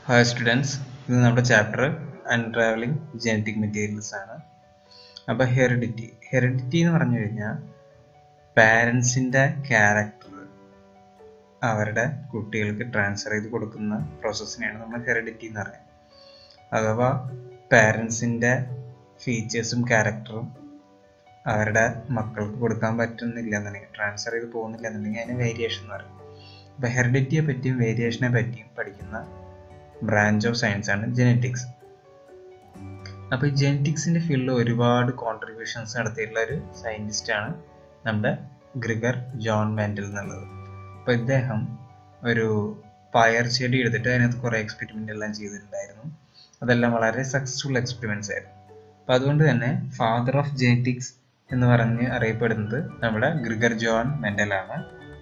Hi students ഇത് നമ്മുടെ chapter unravelling genetic materials ആണ് അപ്പോൾ ഹെറിഡിറ്റി ഹെറിഡിറ്റി എന്ന് പറഞ്ഞു കഴിഞ്ഞാൽ പാരൻസിൻ്റെ ക്യാരക്ടർ അവരുടെ കുട്ടികൾക്ക് ട്രാൻസ്ഫർ ചെയ്ത് കൊടുക്കുന്ന പ്രോസസ്സിനെയാണ് നമ്മൾ ഹെറിഡിറ്റി എന്ന് പറയുന്നത് അഥവാ പാരൻസിൻ്റെ ഫീച്ചേഴ്സും ക്യാരക്ടറും അവരുടെ മക്കൾക്ക് കൊടുക്കാൻ പറ്റുന്നില്ല എന്നുണ്ടെങ്കിൽ ട്രാൻസ്ഫർ ചെയ്ത് പോകുന്നില്ല എന്നുണ്ടെങ്കിൽ അതിന് വേരിയേഷൻ എന്ന് പറയും അപ്പോൾ ഹെറിഡിറ്റിയെ പറ്റിയും വേരിയേഷനെ പറ്റിയും പഠിക്കുന്ന ബ്രാഞ്ച് ഓഫ് സയൻസ് ആണ് ജെനറ്റിക്സ് അപ്പോൾ ഈ ജെനറ്റിക്സിൻ്റെ ഫീൽഡിൽ ഒരുപാട് കോൺട്രിബ്യൂഷൻസ് നടത്തിയിട്ടുള്ള ഒരു സയൻറ്റിസ്റ്റ് ആണ് നമ്മുടെ ഗ്രിഗർ ജോൺ മെൻഡൽ എന്നുള്ളത് അപ്പോൾ ഇദ്ദേഹം ഒരു പയർ ചെടി എടുത്തിട്ട് അതിനകത്ത് കുറേ എക്സ്പെരിമെൻ്റ് എല്ലാം ചെയ്തിട്ടുണ്ടായിരുന്നു അതെല്ലാം വളരെ സക്സസ്ഫുൾ എക്സ്പെരിമെൻറ്റ്സ് ആയിരുന്നു അപ്പോൾ അതുകൊണ്ട് തന്നെ ഫാദർ ഓഫ് ജെനറ്റിക്സ് എന്ന് പറഞ്ഞ് അറിയപ്പെടുന്നത് നമ്മുടെ ഗ്രിഗർ ജോൺ മെൻഡലാണ്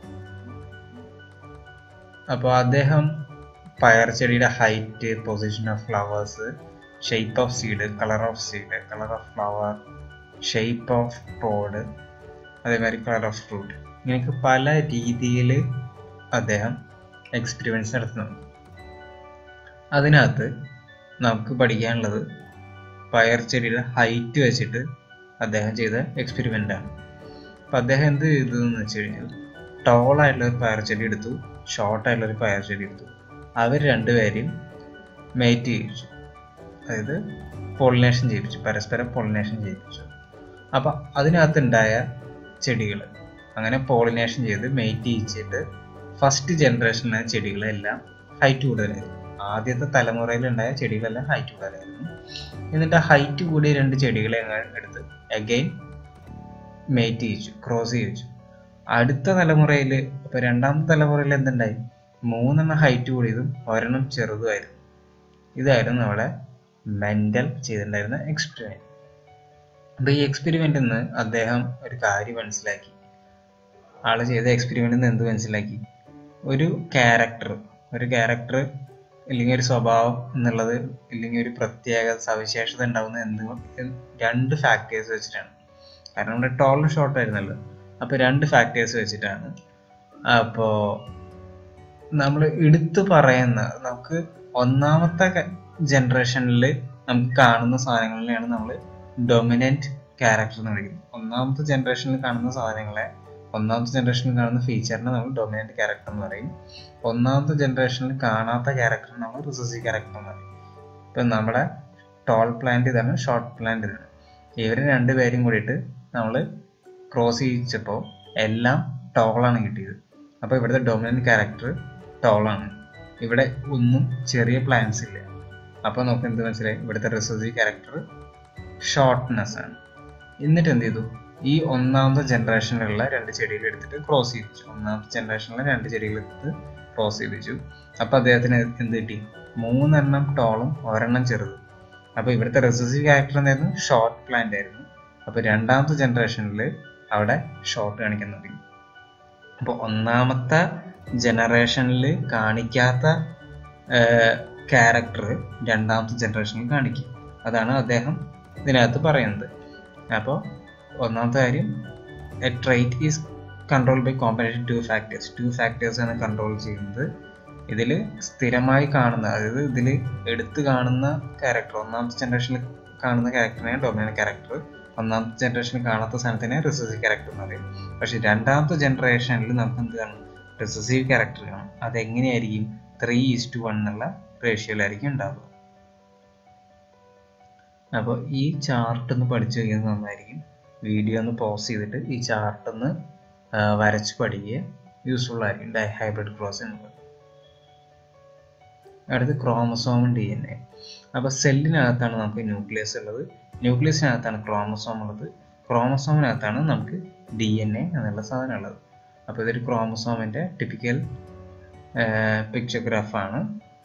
അപ്പോൾ അദ്ദേഹം പയർ ചെടിയുടെ height position of flowers shape of seed colour of seed colour of flower shape of pod അതേമാതിരി കളർ ഓഫ് ഫ്രൂട്ട് ഇങ്ങനെയൊക്കെ പല രീതിയിൽ അദ്ദേഹം എക്സ്പെരിമെൻറ്റ്സ് നടത്തുന്നുണ്ട് അതിനകത്ത് നമുക്ക് പഠിക്കാനുള്ളത് പയർ ചെടിയുടെ ഹൈറ്റ് വെച്ചിട്ട് അദ്ദേഹം ചെയ്ത എക്സ്പെരിമെൻ്റ് ആണ് അപ്പം അദ്ദേഹം എന്ത് ചെയ്തു എന്ന് വെച്ച് കഴിഞ്ഞാൽ ടോൾ ആയിട്ടുള്ള ഒരു പയർ ചെടി എടുത്തു ഷോർട്ട് ആയിട്ടുള്ള ഒരു പയർ ചെടി എടുത്തു അവർ രണ്ടുപേരെയും മേറ്റ് ചെയ്യിച്ചു അതായത് പോളിനേഷൻ ചെയ്യിപ്പിച്ചു പരസ്പരം പോളിനേഷൻ ചെയ്യിപ്പിച്ചു അപ്പം അതിനകത്തുണ്ടായ ചെടികൾ അങ്ങനെ പോളിനേഷൻ ചെയ്ത് മേറ്റ് ചെയ്യിച്ചിട്ട് ഫസ്റ്റ് ജനറേഷനിലെ ചെടികളെല്ലാം ഹൈറ്റ് കൂടുതലായിരുന്നു ആദ്യത്തെ തലമുറയിലുണ്ടായ ചെടികളെല്ലാം ഹൈറ്റ് കൂടുതലായിരുന്നു എന്നിട്ട് ആ ഹൈറ്റ് കൂടിയ രണ്ട് ചെടികളെ എടുത്ത് അഗെയിൻ മേറ്റ് ചെയ്യിച്ചു ക്രോസ് ചെയ്യിച്ചു അടുത്ത തലമുറയിൽ ഇപ്പൊ രണ്ടാമത്തെ തലമുറയിൽ എന്തുണ്ടായി മൂന്നെണ്ണം ഹൈറ്റ് കൂടിയതും ഒരെണ്ണം ചെറുതുമായിരുന്നു ഇതായിരുന്നു നമ്മുടെ മെന്റൽ ചെയ്തിട്ടുണ്ടായിരുന്ന എക്സ്പെരിമെന്റ് അപ്പൊ ഈ എക്സ്പെരിമെന്റിൽ നിന്ന് അദ്ദേഹം ഒരു കാര്യം മനസ്സിലാക്കി ആള് ചെയ്ത എക്സ്പെരിമെന്റിൽ നിന്ന് എന്ത് മനസ്സിലാക്കി ഒരു ക്യാരക്ടർ ഒരു ക്യാരക്ടർ ഇല്ലെങ്കിൽ ഒരു സ്വഭാവം എന്നുള്ളത് ഇല്ലെങ്കിൽ ഒരു പ്രത്യേക സവിശേഷത ഉണ്ടാവുന്ന എന്ത് രണ്ട് ഫാക്ടേഴ്സ് വെച്ചിട്ടാണ് കാരണം നമ്മുടെ ടോളും ഷോർട്ട് ആയിരുന്നല്ലോ അപ്പോൾ രണ്ട് ഫാക്ടേഴ്സ് വെച്ചിട്ടാണ് അപ്പോൾ നമ്മൾ എടുത്തു പറയുന്ന നമുക്ക് ഒന്നാമത്തെ ജനറേഷനിൽ നമുക്ക് കാണുന്ന സാധനങ്ങളിലെയാണ് നമ്മൾ ഡൊമിനൻറ്റ് ക്യാരക്ടർ എന്ന് വിളിക്കുന്നത് ഒന്നാമത്തെ ജനറേഷനിൽ കാണുന്ന സാധനങ്ങളെ ഒന്നാമത്തെ ജനറേഷനിൽ കാണുന്ന ഫീച്ചറിനെ നമ്മൾ ഡൊമിനൻറ്റ് ക്യാരക്ടർ എന്ന് പറയും ഒന്നാമത്തെ ജനറേഷനിൽ കാണാത്ത ക്യാരക്ടർ നമ്മൾ റിസസീവ് ക്യാരക്ടർ എന്ന് പറയും ഇപ്പം നമ്മുടെ ടോൾ പ്ലാന്റ് ഇതാണ് ഷോർട്ട് പ്ലാന്റ് ഇതാണ് ഇവർ രണ്ടുപേരും കൂടിയിട്ട് നമ്മൾ ക്രോസ് ചെയ്യിച്ചപ്പോൾ എല്ലാം ടോളാണ് കിട്ടിയത് അപ്പോൾ ഇവിടുത്തെ ഡൊമിനൻറ്റ് ക്യാരക്ടർ ടോളാണ് ഇവിടെ ഒന്നും ചെറിയ പ്ലാൻസ് ഇല്ല അപ്പോൾ നമുക്ക് എന്ത് മനസ്സിലായി ഇവിടുത്തെ റിസസീവ് ക്യാരക്ടർ ഷോർട്ട്നെസ് ആണ് എന്നിട്ട് എന്ത് ചെയ്തു ഈ ഒന്നാമത്തെ ജനറേഷനിലുള്ള രണ്ട് ചെടികൾ എടുത്തിട്ട് ക്രോസ് ചെയ്യിച്ചു ഒന്നാമത്തെ ജനറേഷനിലെ രണ്ട് ചെടികൾ എടുത്ത് ക്രോസ് ചെയ്യിച്ചു അപ്പോൾ അദ്ദേഹത്തിന് എന്ത് കിട്ടി മൂന്നെണ്ണം ടോളും ഒരെണ്ണം ചെറുതും അപ്പോൾ ഇവിടുത്തെ റിസസീവ് ക്യാരക്ടർ എന്തായിരുന്നു ഷോർട്ട് പ്ലാന്റ് ആയിരുന്നു അപ്പോൾ രണ്ടാമത്തെ ജനറേഷനിൽ അവിടെ ഷോർട്ട് കാണിക്കാൻ തുടങ്ങി അപ്പോൾ ഒന്നാമത്തെ ജനറേഷനിൽ കാണിക്കാത്ത ക്യാരക്ടർ രണ്ടാമത്തെ ജനറേഷനിൽ കാണിക്കും അതാണ് അദ്ദേഹം ഇതിനകത്ത് പറയുന്നത് അപ്പോൾ ഒന്നാമത്തെ കാര്യം a trait is control by combination two factors two factors ആണ് കൺട്രോൾ ചെയ്യുന്നത് ഇതിൽ സ്ഥിരമായി കാണുന്ന അതായത് ഇതിൽ എടുത്തു കാണുന്ന ക്യാരക്ടർ ഒന്നാമത്തെ ജനറേഷനിൽ കാണുന്ന ക്യാരക്ടറിനെ ഡൊമിനന്റ് ക്യാരക്ടർ ഒന്നാമത്തെ ജനറേഷനിൽ കാണാത്ത സാധനത്തിനെ റിസസീവ് ക്യാരക്ടർ എന്ന് പറയും പക്ഷെ രണ്ടാമത്തെ ജനറേഷനിൽ നമുക്ക് എന്ത് കാണും റിസസീവ് ക്യാരക്ടർ കാണും അതെങ്ങനെയായിരിക്കും ത്രീ ഈസ് ടു വൺ എന്നുള്ള റേഷ്യോയിലായിരിക്കും ഉണ്ടാവുക അപ്പോൾ ഈ ചാർട്ട് ഒന്ന് പഠിച്ചു കഴിയുന്നത് നന്നായിരിക്കും വീഡിയോ ഒന്ന് പോസ് ചെയ്തിട്ട് ഈ ചാർട്ട് ഒന്ന് വരച്ച് പഠിക്കുക യൂസ്ഫുൾ ആയിരിക്കും ഡൈ ഹൈബ്രിഡ് ക്രോസ് എന്നുള്ളത് അടുത്ത് ക്രോമസോമും ഡി എൻ എ അപ്പോൾ സെല്ലിനകത്താണ് നമുക്ക് ന്യൂക്ലിയസ് ഉള്ളത് ന്യൂക്ലിയസിനകത്താണ് ക്രോമസോം ഉള്ളത് ക്രോമസോമിനകത്താണ് നമുക്ക് ഡി എൻ എ എന്നുള്ള സാധനം ഉള്ളത് അപ്പോൾ ഇതൊരു ക്രോമസോമിൻ്റെ ടിപ്പിക്കൽ പിക്ചോഗ്രാഫാണ്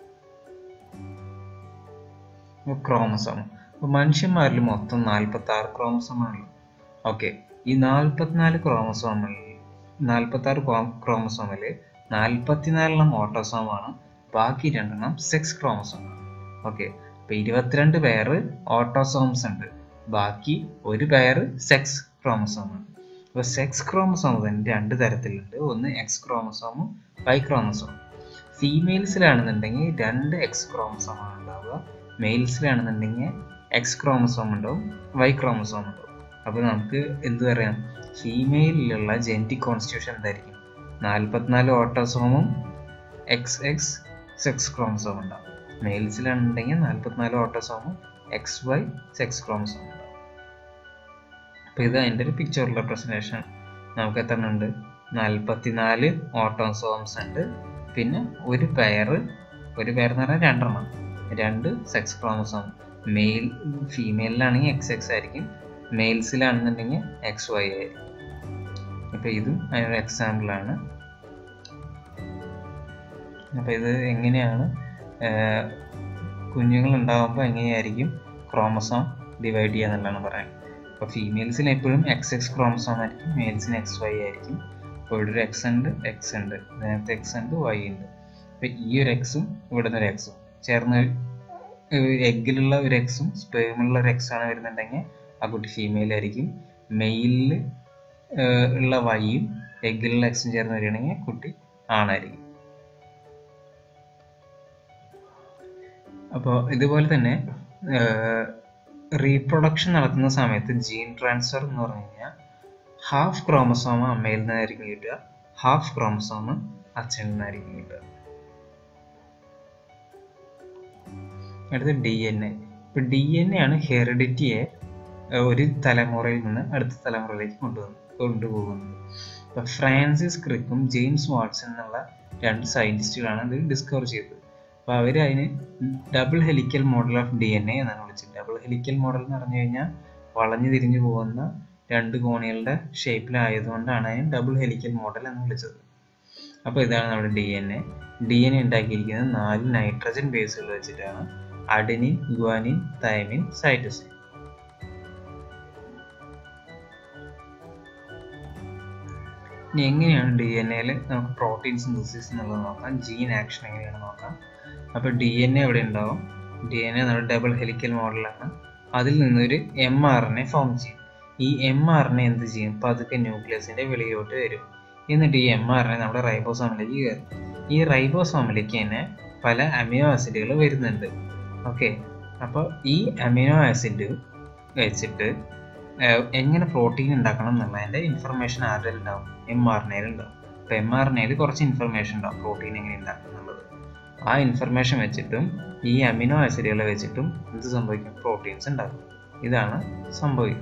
ക്രോമസോം അപ്പോൾ മനുഷ്യന്മാരിൽ മൊത്തം നാൽപ്പത്തി ആറ് ക്രോമസോമാണുള്ളത് ഓക്കെ ഈ നാൽപ്പത്തിനാല് ക്രോമസോമിൽ നാൽപ്പത്തി ആറ് ക്രോമസോമിൽ നാൽപ്പത്തിനാലെണ്ണം ഓട്ടോസോമാണ് ബാക്കി രണ്ടെണ്ണം സെക്സ് ക്രോമസോം ഓക്കെ അപ്പൊ ഇരുപത്തിരണ്ട് പേര് ഓട്ടോസോംസ് ഉണ്ട് ബാക്കി ഒരു പേര് സെക്സ് ക്രോമസോം ആണ് അപ്പൊ സെക്സ് ക്രോമസോം തന്നെ രണ്ട് തരത്തിലുണ്ട് ഒന്ന് എക്സ് ക്രോമസോമും വൈ ക്രോമസോം ഫീമെയിൽസിലാണെന്നുണ്ടെങ്കിൽ രണ്ട് എക്സ് ക്രോമസോം ആണ് ഉണ്ടാവുക മെയിൽസിലാണെന്നുണ്ടെങ്കിൽ എക്സ് ക്രോമസോം ഉണ്ടാവും വൈ ക്രോമസോം ഉണ്ടാവും അപ്പോൾ നമുക്ക് എന്ത് പറയാം ഫീമെയിലിലുള്ള ജെനറ്റിക് കോൺസ്റ്റിറ്റ്യൂഷൻ എന്തായിരിക്കും നാൽപ്പത്തിനാല് ഓട്ടോസോമും എക്സ് എക്സ് സെക്സ് ക്രോമസോം ഉണ്ടാവും മെയിൽസിലാണെന്നുണ്ടെങ്കിൽ നാൽപ്പത്തിനാല് ഓട്ടോസോമും എക്സ് വൈ സെക്സ് ക്രോമസോം ഉണ്ടാവും അപ്പോൾ ഇത് അതിൻ്റെ ഒരു പിക്ചർ റെപ്രസെൻറ്റേഷൻ നമുക്ക് എത്ര ഉണ്ട് നാൽപ്പത്തിനാല് ഓട്ടോസോംസ് ഉണ്ട് പിന്നെ ഒരു പെയർ ഒരു പെയർ എന്ന് പറഞ്ഞാൽ രണ്ടെണ്ണം രണ്ട് സെക്സ് ക്രോമസോം മെയിൽ ഫീമെയിലിലാണെങ്കിൽ എക്സ് എക്സ് ആയിരിക്കും മെയിൽസിലാണെന്നുണ്ടെങ്കിൽ എക്സ് വൈ ആയിരിക്കും അപ്പോൾ ഇതും അതിനൊരു എക്സാമ്പിളാണ് അപ്പോൾ ഇത് എങ്ങനെയാണ് കുഞ്ഞുങ്ങൾ ഉണ്ടാകുമ്പോൾ എങ്ങനെയായിരിക്കും ക്രോമസോം ഡിവൈഡ് ചെയ്യുക എന്നുള്ളതാണ് പറയാൻ അപ്പോൾ ഫീമെയിൽസിന് എപ്പോഴും എക്സ് എക്സ് ക്രോമസോം ആയിരിക്കും മെയിൽസിന് എക്സ് വൈ ആയിരിക്കും അപ്പോൾ ഇവിടെ ഒരു എക്സ് ഉണ്ട് എക്സ് ഉണ്ട് ഇതിനകത്ത് എക്സ് ഉണ്ട് വൈ ഉണ്ട് അപ്പോൾ ഈ ഒരു എക്സും ഇവിടെ നിന്ന് ഒരു എക്സും ചേർന്ന് എഗ്ഗിലുള്ള ഒരു എക്സും സ്പേമിലുള്ള ഒരു എക്സ് ആണ് വരുന്നുണ്ടെങ്കിൽ ആ കുട്ടി ഫീമെയിൽ ആയിരിക്കും മെയിലിൽ ഉള്ള വൈയും എഗ്ഗിലുള്ള എക്സും ചേർന്ന് വരികയാണെങ്കിൽ കുട്ടി ആണായിരിക്കും അപ്പോൾ ഇതുപോലെ തന്നെ റീപ്രൊഡക്ഷൻ നടത്തുന്ന സമയത്ത് ജീൻ ട്രാൻസ്ഫർ എന്ന് പറഞ്ഞു കഴിഞ്ഞാൽ ഹാഫ് ക്രോമസോമ അമ്മയിൽ നിന്നായിരിക്കും കിട്ടുക ഹാഫ് ക്രോമസോമ അച്ഛനിൽ നിന്നായിരിക്കും കിട്ടുക അടുത്ത ഡി എൻ എ ഇപ്പൊ ഡി എൻ എ ആണ് ഹെറിഡിറ്റിയെ ഒരു തലമുറയിൽ നിന്ന് അടുത്ത തലമുറയിലേക്ക് കൊണ്ടുവന്ന് കൊണ്ടുപോകുന്നത് ഇപ്പൊ ഫ്രാൻസിസ് ക്രിക്കും ജെയിംസ് വാട്സൺ എന്നുള്ള രണ്ട് സയന്റിസ്റ്റുകളാണ് ഇത് ഡിസ്കവർ ചെയ്തത് അപ്പൊ അവര് അതിന് double helical model of D N A എന്നാണ് വിളിച്ചത് ഡബിൾ ഹെലിക്കൽ മോഡൽ എന്ന് പറഞ്ഞു കഴിഞ്ഞാൽ വളഞ്ഞു തിരിഞ്ഞു പോകുന്ന രണ്ട് കോണികളുടെ ഷേപ്പിലായതുകൊണ്ടാണ് അതിന് ഡബിൾ ഹെലിക്കൽ മോഡൽ എന്ന് വിളിച്ചത് അപ്പോൾ ഇതാണ് നമ്മുടെ D N A D N A ഉണ്ടാക്കിയിരിക്കുന്നത് നാല് നൈട്രജൻ ബേസുകൾ വെച്ചിട്ടാണ് അഡനിൻ ഗ്വാനിൻ തൈമിൻ സൈറ്റോസിൻ ഇനി എങ്ങനെയാണ് ഡി എൻ എയിൽ നമുക്ക് പ്രോട്ടീൻ സിന്തസിസ് എന്നുള്ളത് നോക്കാം ജീൻ ആക്ഷൻ എങ്ങനെയാണ് നോക്കാം അപ്പോൾ ഡി എൻ എ ഇവിടെ ഉണ്ടാവും ഡി എൻ എ നമ്മുടെ ഡബിൾ ഹെലിക്കൽ മോഡലാണ് അതിൽ നിന്നൊരു M R N A form ചെയ്യും ഈ എം ആർ എൻ എ എന്ത് ചെയ്യും പതുക്കെ ന്യൂക്ലിയസിന്റെ വെളിയിലോട്ട് വരും എന്നിട്ട് ഈ എം ആർ എൻ എ നമ്മുടെ റൈബോസോമിലേക്ക് കയറും ഈ റൈബോസോമിലേക്ക് തന്നെ പല അമിനോ ആസിഡുകൾ വരുന്നുണ്ട് ഓക്കെ അപ്പോൾ ഈ അമിനോ ആസിഡ് വെച്ചിട്ട് എങ്ങനെ പ്രോട്ടീൻ ഉണ്ടാക്കണം എന്നുള്ളതിൻ്റെ ഇൻഫർമേഷൻ ആരുടെ ഉണ്ടാവും എം ആർ എൻ എയിൽ ഉണ്ടാവും അപ്പോൾ എം ആർ എൻ എയിൽ കുറച്ച് ഇൻഫർമേഷൻ ഉണ്ടാവും പ്രോട്ടീൻ എങ്ങനെ ഉണ്ടാക്കണം എന്നുള്ളത് ആ ഇൻഫർമേഷൻ വെച്ചിട്ടും ഈ അമിനോ ആസിഡുകളെ വെച്ചിട്ടും എന്ത് സംഭവിക്കും പ്രോട്ടീൻസ് ഉണ്ടാക്കും ഇതാണ് സംഭവിക്കുന്നത്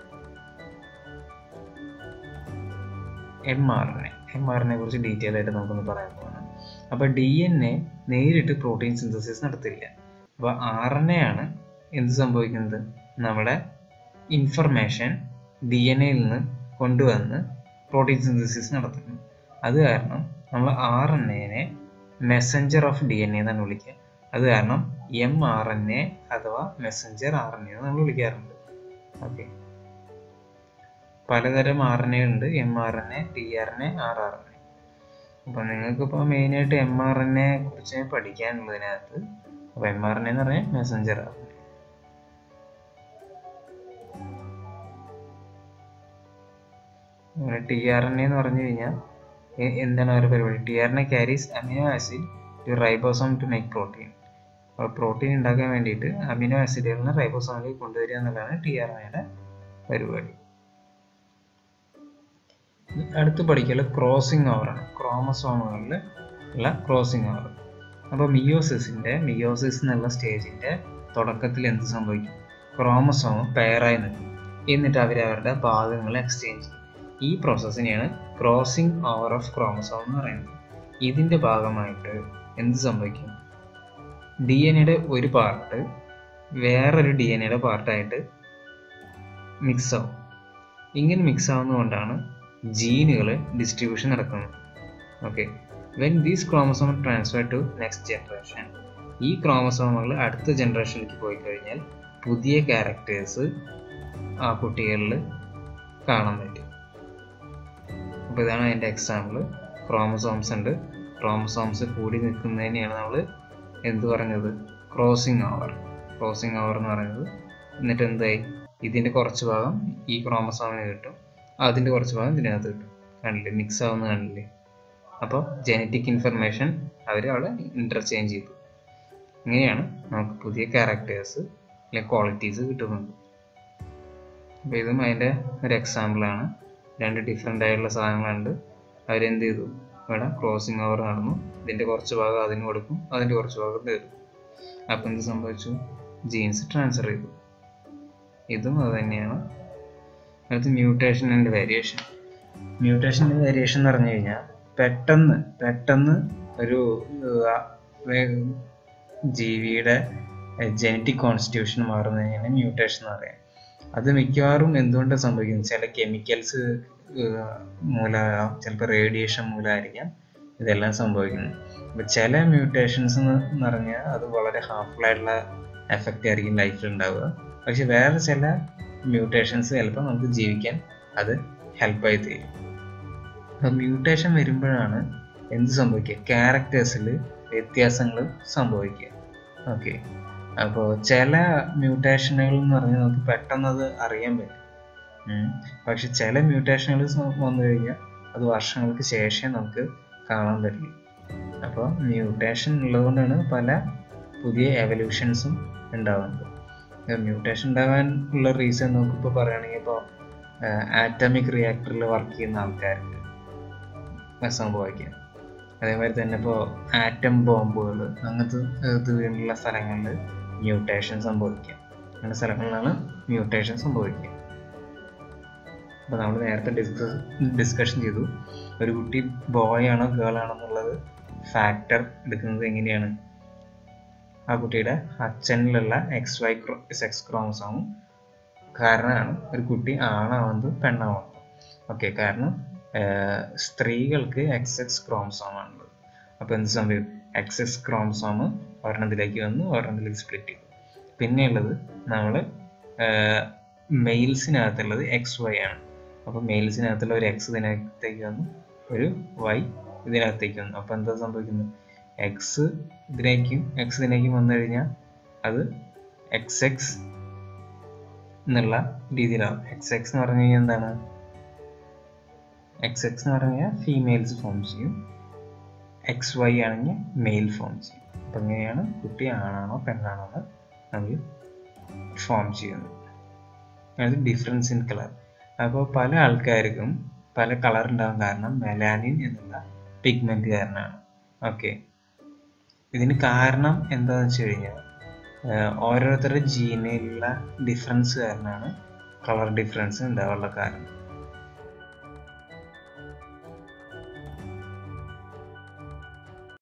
M R N A M R N A കുറിച്ച് ഡീറ്റെയിൽ ആയിട്ട് നമുക്കൊന്ന് പറയാൻ പോകണം അപ്പോൾ ഡി എൻ എ നേരിട്ട് പ്രോട്ടീൻ സിന്തസിസ് നടത്തില്ല അപ്പോൾ ആർ എൻ എ ആണ് എന്ത് സംഭവിക്കുന്നത് നമ്മുടെ ഇൻഫർമേഷൻ ഡി എൻ എയിൽ നിന്ന് കൊണ്ടുവന്ന് പ്രോട്ടീൻ സിന്തസിസ് നടത്തുന്നു അത് കാരണം നമ്മൾ ആർ എൻ എനെ messenger of D N A എന്നാണ് വിളിക്കുക അത് കാരണം എം ആർ എൻ എ അഥവാ മെസ്സഞ്ചർ ആർ എൻ എ നമ്മൾ വിളിക്കാറുണ്ട് ഓക്കെ പലതരം ആർ എൻ എ ഉണ്ട് M R N A T R N A R R N A അപ്പം നിങ്ങൾക്കിപ്പോൾ മെയിനായിട്ട് എം ആർ എൻ എ കുറിച്ച് പഠിക്കാനുള്ളതിനകത്ത് അപ്പോൾ എം ആർ എൻ എന്ന് പറഞ്ഞാൽ messenger R T R N എന്ന് പറഞ്ഞു കഴിഞ്ഞാൽ എന്താണ് അവരുടെ പരിപാടി T R N A carries amino acid to ribosome to make protein അപ്പോൾ പ്രോട്ടീൻ ഉണ്ടാക്കാൻ വേണ്ടിയിട്ട് അമിനോ ആസിഡുകളിനെ റൈബോസോമിലേക്ക് കൊണ്ടുവരിക എന്നുള്ളതാണ് ടി ആർ എനയുടെ പരിപാടി അടുത്ത് പഠിക്കൽ ക്രോസിംഗ് ഓവറാണ് ക്രോമസോമുകളിൽ ഉള്ള ക്രോസിംഗ് ഓവർ അപ്പോൾ മിയോസിസിൻ്റെ മിയോസിസ് എന്നുള്ള സ്റ്റേജിൻ്റെ തുടക്കത്തിൽ എന്ത് സംഭവിക്കും ക്രോമസോം പെയറായി നിൽക്കും എന്നിട്ട് അവർ അവരുടെ ഭാഗങ്ങൾ എക്സ്ചേഞ്ച് ചെയ്യും ഈ പ്രോസസ്സിനെയാണ് ക്രോസിംഗ് ഓവർ ഓഫ് ക്രോമസോം എന്ന് പറയുന്നത് ഇതിൻ്റെ ഭാഗമായിട്ട് എന്ത് സംഭവിക്കും ഡി എൻ എയുടെ ഒരു പാർട്ട് വേറൊരു ഡി എൻ എയുടെ പാർട്ടായിട്ട് മിക്സ് ആവും ഇങ്ങനെ മിക്സ് ആവുന്നതുകൊണ്ടാണ് ജീനുകൾ ഡിസ്ട്രിബ്യൂഷൻ നടക്കുന്നത് okay when these chromosome transfer to next generation ഈ ക്രോമസോമുകൾ അടുത്ത ജനറേഷനിലേക്ക് പോയി കഴിഞ്ഞാൽ പുതിയ ക്യാരക്ടേഴ്സ് ആ കുട്ടികളിൽ കാണാൻ പറ്റും അപ്പോൾ ഇതാണ് അതിൻ്റെ എക്സാമ്പിൾ ക്രോമസോംസ് ഉണ്ട് ക്രോമസോംസ് കൂടി നിൽക്കുന്നതിനെയാണ് നമ്മൾ എന്ത് പറഞ്ഞത് ക്രോസിംഗ് ഓവർ ക്രോസിംഗ് ഓവർ എന്ന് പറയുന്നത് എന്നിട്ട് എന്തായി ഇതിൻ്റെ കുറച്ച് ഭാഗം ഈ ക്രോമസോമിന് കിട്ടും അതിൻ്റെ കുറച്ച് ഭാഗം ഇതിനകത്ത് കിട്ടും കണ്ടില്ലേ മിക്സ് ആവുന്ന കണ്ടില്ലേ അപ്പോൾ ജനറ്റിക് ഇൻഫർമേഷൻ അവർ അവിടെ ഇൻ്റർചേഞ്ച് ചെയ്തു ഇങ്ങനെയാണ് നമുക്ക് പുതിയ ക്യാരക്ടേഴ്സ് അല്ലെങ്കിൽ ക്വാളിറ്റീസ് കിട്ടുന്നത് അപ്പോൾ ഇതും അതിൻ്റെ ഒരു എക്സാമ്പിളാണ് രണ്ട് ഡിഫറെൻ്റ് ആയിട്ടുള്ള സാധനങ്ങളുണ്ട് അവരെന്ത് ചെയ്തു ഇവിടെ ക്രോസിങ് ഓവർ നടന്നു ഇതിൻ്റെ കുറച്ച് ഭാഗം അതിന് കൊടുക്കും അതിൻ്റെ കുറച്ച് ഭാഗം തരും അപ്പം എന്ത് സംഭവിച്ചു ജീൻസ് ട്രാൻസ്ഫർ ചെയ്തു ഇതും അത് തന്നെയാണ് അടുത്ത് mutation and variation mutation and variation എന്ന് പറഞ്ഞു കഴിഞ്ഞാൽ പെട്ടെന്ന് പെട്ടെന്ന് ഒരു ആ, വേ- ജീവിയുടെ ജനറ്റിക് കോൺസ്റ്റിറ്റ്യൂഷൻ മാറുന്നതിനാണ് മ്യൂട്ടേഷൻ എന്ന് പറയാം അത് മിക്കവാറും എന്തുകൊണ്ടാണ് സംഭവിക്കുന്നത് ചില കെമിക്കൽസ് മൂലം ചിലപ്പോൾ റേഡിയേഷൻ മൂലമായിരിക്കാം ഇതെല്ലാം സംഭവിക്കുന്നത് അപ്പോൾ ചില മ്യൂട്ടേഷൻസ് എന്ന് പറഞ്ഞാൽ അത് വളരെ ഹാർംഫുൾ ആയിട്ടുള്ള എഫക്റ്റ് ആയിരിക്കും ലൈഫിൽ ഉണ്ടാവുക പക്ഷെ വേറെ ചില മ്യൂട്ടേഷൻസ് ചിലപ്പോൾ നമുക്ക് ജീവിക്കാൻ അത് ഹെൽപ്പായി തരും അപ്പോൾ മ്യൂട്ടേഷൻ വരുമ്പോഴാണ് എന്ത് സംഭവിക്കുക ക്യാരക്ടേഴ്സിൽ വ്യത്യാസങ്ങൾ സംഭവിക്കുക ഓക്കെ അപ്പോൾ ചില മ്യൂട്ടേഷനുകൾ എന്ന് പറഞ്ഞാൽ നമുക്ക് പെട്ടെന്ന് അത് അറിയാൻ പറ്റും ഉം. പക്ഷെ ചില മ്യൂട്ടേഷനുകൾ വന്നു കഴിഞ്ഞാൽ അത് വർഷങ്ങൾക്ക് ശേഷമേ നമുക്ക് കാണാൻ പറ്റില്ല അപ്പോൾ മ്യൂട്ടേഷൻ ഉള്ളതുകൊണ്ടാണ് പല പുതിയ എവല്യൂഷൻസും ഉണ്ടാവുന്നത് മ്യൂട്ടേഷൻ ഉണ്ടാകാൻ ഉള്ള റീസൺ നമുക്കിപ്പോൾ പറയുകയാണെങ്കിൽ ഇപ്പോൾ ആറ്റമിക് റിയാക്ടറിൽ വർക്ക് ചെയ്യുന്ന ആൾക്കാർക്ക് അത് സംഭവിക്കാം അതേമാതിരി തന്നെ ഇപ്പോൾ ആറ്റം ബോംബുകൾ അങ്ങനത്തെ ഇത് വീണ്ടുള്ള സ്ഥലങ്ങളിൽ മ്യൂട്ടേഷൻ സംഭവിക്കാം അങ്ങനെ സ്ഥലങ്ങളിലാണ് മ്യൂട്ടേഷൻ സംഭവിക്കുക അപ്പോൾ നമ്മൾ നേരത്തെ ഡിസ്കസ് ഡിസ്കഷൻ ചെയ്തു ഒരു കുട്ടി ബോയ് ആണോ ഗേൾ ആണോ എന്നുള്ളത് ഫാക്ടർ എടുക്കുന്നത് എങ്ങനെയാണ് ആ കുട്ടിയുടെ അച്ഛനിലുള്ള എക്സ് വൈ സെക്സ് ക്രോമസോമും കാരണമാണ് ഒരു കുട്ടി ആണാവുന്നത് പെണ്ണാവുന്നത് ഓക്കെ കാരണം ആഹ് സ്ത്രീകൾക്ക് എക്സ് എക്സ് ക്രോമസോം ആണുള്ളത് അപ്പോൾ എന്ത് സംഭവിക്കും എക്സ് എക്സ് ക്രോമസോം ഒരെണ്ണത്തിലേക്ക് വന്നു ഒരെണ്ണത്തിലേക്ക് സ്പ്ലിറ്റ് ചെയ്തു പിന്നെയുള്ളത് നമ്മൾ മെയിൽസിനകത്തുള്ളത് എക്സ് വൈ ആണ് അപ്പോൾ മെയിൽസിനകത്തുള്ള ഒരു എക്സ് ഇതിനകത്തേക്ക് വന്നു ഒരു വൈ ഇതിനകത്തേക്ക് വന്നു അപ്പോൾ എന്താ സംഭവിക്കുന്നത് എക്സ് ഇതിലേക്കും എക്സ് ഇതിലേക്കും വന്നു കഴിഞ്ഞാൽ അത് എക്സ് എക്സ് എന്നുള്ള രീതിയിലാവും എക്സ് എക്സ് എന്ന് പറഞ്ഞു കഴിഞ്ഞാൽ എന്താണ് എക്സ് എക്സ് എന്ന് പറഞ്ഞു കഴിഞ്ഞാൽ ഫീമെയിൽസ് ഫോം ചെയ്യും എക്സ് വൈ ആണെങ്കിൽ മെയിൽ ഫോം ചെയ്യും അപ്പം ഇങ്ങനെയാണ് കുട്ടി ആണാണോ പെണ്ണാണോ എന്ന് നമ്മൾ ഫോം ചെയ്യുന്നത് അത് ഡിഫറൻസ് ഇൻ കളർ അപ്പോൾ പല ആൾക്കാർക്കും പല കളർ ഉണ്ടാകാൻ കാരണം മെലാനിൻ എന്നുള്ള പിഗ്മെന്റ് കാരണമാണ് ഓക്കെ ഇതിന് കാരണം എന്താണെന്ന് വെച്ച് കഴിഞ്ഞാൽ ആഹ് ഓരോരുത്തരുടെ ജീനിലുള്ള ഡിഫറൻസ് കാരണമാണ് കളർ ഡിഫറൻസ് ഉണ്ടാവാനുള്ള കാരണം